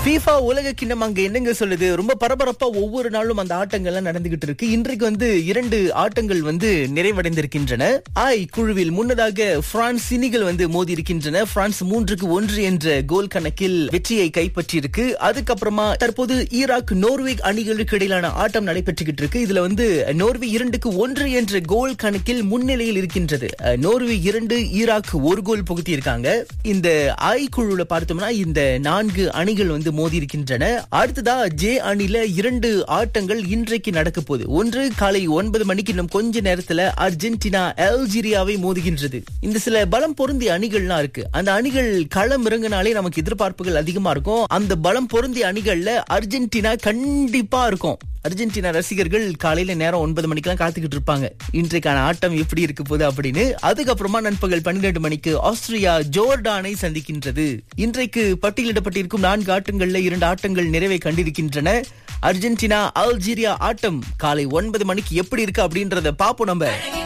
FIFA உலக கிண்ணம் அங்க என்னங்க சொல்லுது ரொம்ப பரபரப்பா ஒவ்வொரு நாளும் அந்த ஆட்டங்கள்லாம் நடந்துகிட்டு இருக்கு இன்றைக்கு வந்து இரண்டு ஆட்டங்கள் வந்து நிறைவடைந்திருக்கின்றன ஐ குழுவில் முன்னதாக பிரான்ஸ் சினிகள் வந்து மோதி இருக்கின்றன பிரான்ஸ் மூன்றுக்கு ஒன்று என்ற கோல் கணக்கில் வெற்றியை கைப்பற்றி இருக்கு அதுக்கப்புறமா தற்போது ஈராக் நோர்வே அணிகளுக்கு இடையிலான ஆட்டம் நடைபெற்றுகிட்டு இருக்கு இதுல வந்து நோர்வே இரண்டுக்கு ஒன்று என்ற கோல் கணக்கில் முன்னிலையில் இருக்கின்றது அஹ், நோர்வே இரண்டு ஈராக் ஒரு கோல் புகுத்தி இருக்காங்க இந்த ஐ குழுல பார்த்தோம்னா இந்த நான்கு அணிகள் வந்து மோதி இருக்கின்றன அடுத்ததா ஜே அணில இரண்டு ஆட்டங்கள் இன்றைக்கு நடக்க போகுது ஒன்று காலை ஒன்பது மணிக்கு இன்னும் கொஞ்ச நேரத்துல அர்ஜென்டினா அல்ஜீரியாவை மோதுகின்றது இந்த சில பலம் பொருந்திய அணிகள்லாம் இருக்கு அந்த அணிகள் களம் இறங்கினாலே நமக்கு எதிர்பார்ப்புகள் அதிகமா இருக்கும் அந்த பலம் பொருந்திய அணிகள்ல அர்ஜென்டினா கண்டிப்பா இருக்கும் அர்ஜென்டினா ரசிகர்கள் காலையில நேரம் ஒன்பது மணிக்கெல்லாம் காத்துக்கிட்டு இருப்பாங்க இன்றைக்கான ஆட்டம் எப்படி இருக்க போகுது அப்படின்னு அதுக்கப்புறமா நண்பகல் பன்னிரண்டு மணிக்கு ஆஸ்திரியா ஜோர்டானை சந்திக்கின்றது இன்றைக்கு பட்டியலிடப்பட்டிருக்கும் நான்கு ஆட்டங்கள்ல இரண்டு ஆட்டங்கள் நிறைவை கண்டிருக்கின்றன அர்ஜென்டினா அல்ஜீரியா ஆட்டம் காலை ஒன்பது மணிக்கு எப்படி இருக்கு அப்படின்றத பாப்போம் நம்ம